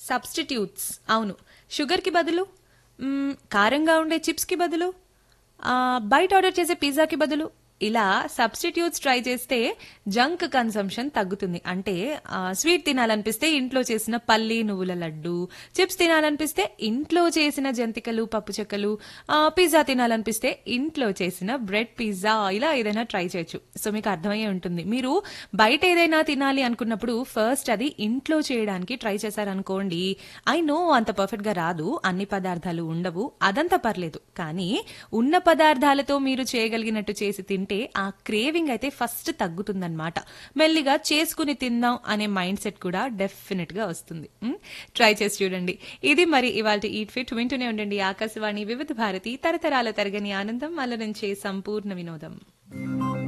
substitutes అవును షుగర్కి బదులు మ్మ్, కారంగా ఉండే చిప్స్కి బదులు ఆ, బయట ఆర్డర్ చేసే పిజ్జాకి బదులు ఇలా సబ్స్టిట్యూట్స్ ట్రై చేస్తే జంక్ కన్సంప్షన్ తగ్గుతుంది అంటే ఆ, స్వీట్ తినాలనిపిస్తే ఇంట్లో చేసిన పల్లి నువ్వుల లడ్డు చిప్స్ తినాలనిపిస్తే ఇంట్లో చేసిన జంతికలు పప్పు చెక్కలు ఆ, పిజ్జా తినాలనిపిస్తే ఇంట్లో చేసిన బ్రెడ్ పిజ్జా ఇలా ఏదైనా ట్రై చేయొచ్చు సో మీకు అర్థమయ్యే ఉంటుంది మీరు బయట ఏదైనా తినాలి అనుకున్నప్పుడు ఫస్ట్ అది ఇంట్లో చేయడానికి ట్రై చేశారనుకోండి ఐ నో అంత పర్ఫెక్ట్ గా రాదు అన్ని పదార్థాలు ఉండవు అదంతా పర్లేదు కానీ ఉన్న పదార్థాలతో మీరు చేయగలిగినట్టు చేసి తింటే ఆ క్రేవింగ్ అయితే ఫస్ట్ తగ్గుతుందన్నమాట మెల్లిగా చేసుకుని తిందాం అనే మైండ్ సెట్ కూడా డెఫినెట్ గా వస్తుంది ట్రై చేసి చూడండి ఇది మరి ఇవాళ ఈట్ ఫిట్ వింటూనే ఉండండి ఆకాశవాణి వివిధ భారతి తరతరాల తరగని ఆనందం అలరించే సంపూర్ణ వినోదం